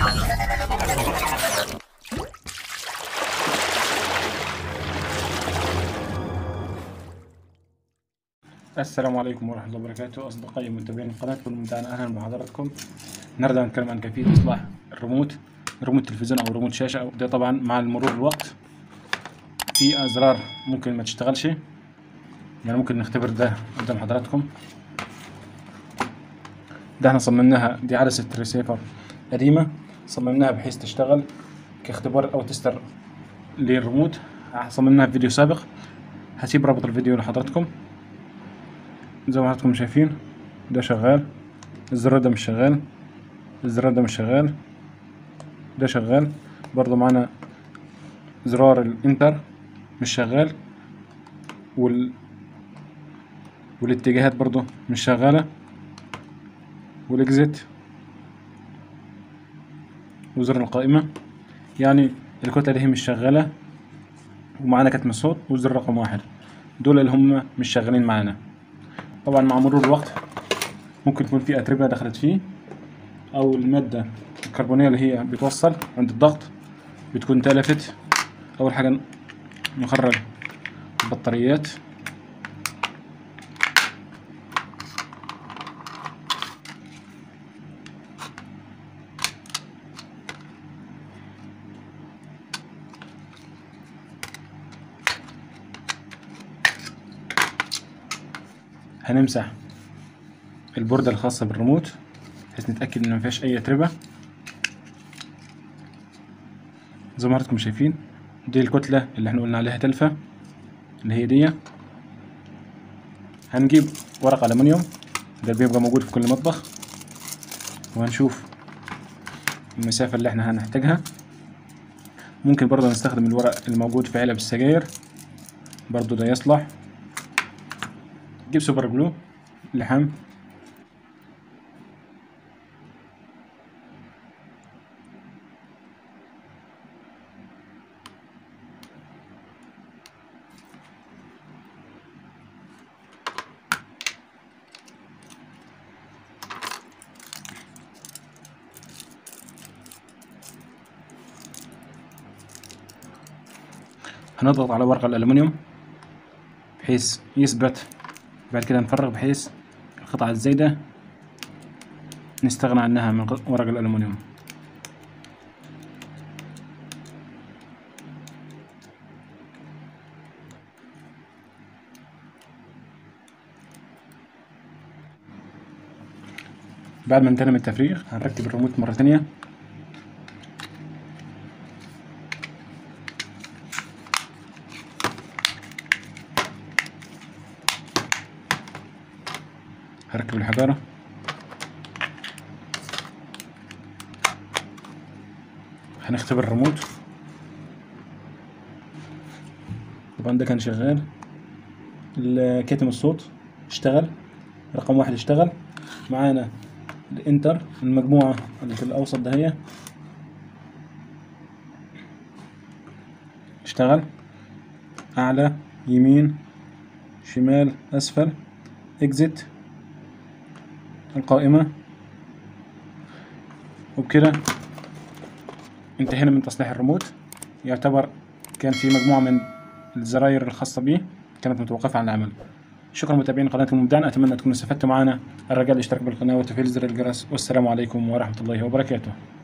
السلام عليكم ورحمة الله وبركاته أصدقائي متابعين القناة والمتابعين أهلا بحضراتكم النهاردة هنتكلم عن كيفية إصلاح الريموت ريموت تلفزيون أو ريموت شاشة ده طبعا مع مرور الوقت في أزرار ممكن ما تشتغلش يعني ممكن نختبر ده قدام حضراتكم ده احنا صممناها دي عدسة ريسيفر قديمة صممناها بحيث تشتغل كاختبار أو تستر للريموت صممناها في فيديو سابق هسيب رابط الفيديو لحضراتكم زي ما حضراتكم شايفين ده شغال الزرار ده مش شغال الزرار ده مش شغال ده شغال برضو معانا زرار الانتر مش شغال وال والاتجاهات برضو مش شغالة والاكزيت وزر القائمة يعني الكتلة دي مش شغالة ومعانا كتم الصوت والزر رقم واحد دول اللي هم مش شغالين معانا طبعا مع مرور الوقت ممكن يكون في أتربة دخلت فيه أو المادة الكربونية اللي هي بتوصل عند الضغط بتكون تلفت أول حاجة نخرج البطاريات هنمسح البوردة الخاصة بالريموت بحيث نتأكد إن مفيهاش أي أتربة زي ما حضراتكم شايفين دي الكتلة اللي احنا قلنا عليها تلفة اللي هي دي هنجيب ورق ألمنيوم ده بيبقى موجود في كل مطبخ وهنشوف المسافة اللي احنا هنحتاجها ممكن برضه نستخدم الورق الموجود في علب السجاير برضه ده يصلح جيب سوبر جلو لحام هنضغط على ورق الألمنيوم بحيث يثبت بعد كده نفرغ بحيث القطعة الزايدة نستغنى عنها من ورق الألمنيوم بعد ما انتهينا من التفريغ هنركب الريموت مرة تانية هركب الحجارة هنختبر الريموت طبعا ده كان شغال كاتم الصوت اشتغل رقم واحد اشتغل معانا الانتر المجموعة اللي في الاوسط ده هي اشتغل اعلى يمين شمال اسفل اكزيت القائمة وبكده انتهينا من تصليح الريموت يعتبر كان في مجموعة من الزراير الخاصة به كانت متوقفة عن العمل شكرا متابعين قناة المبدعين أتمنى تكونوا استفدتوا معنا الرجاء الاشتراك بالقناة وتفعيل زر الجرس والسلام عليكم ورحمة الله وبركاته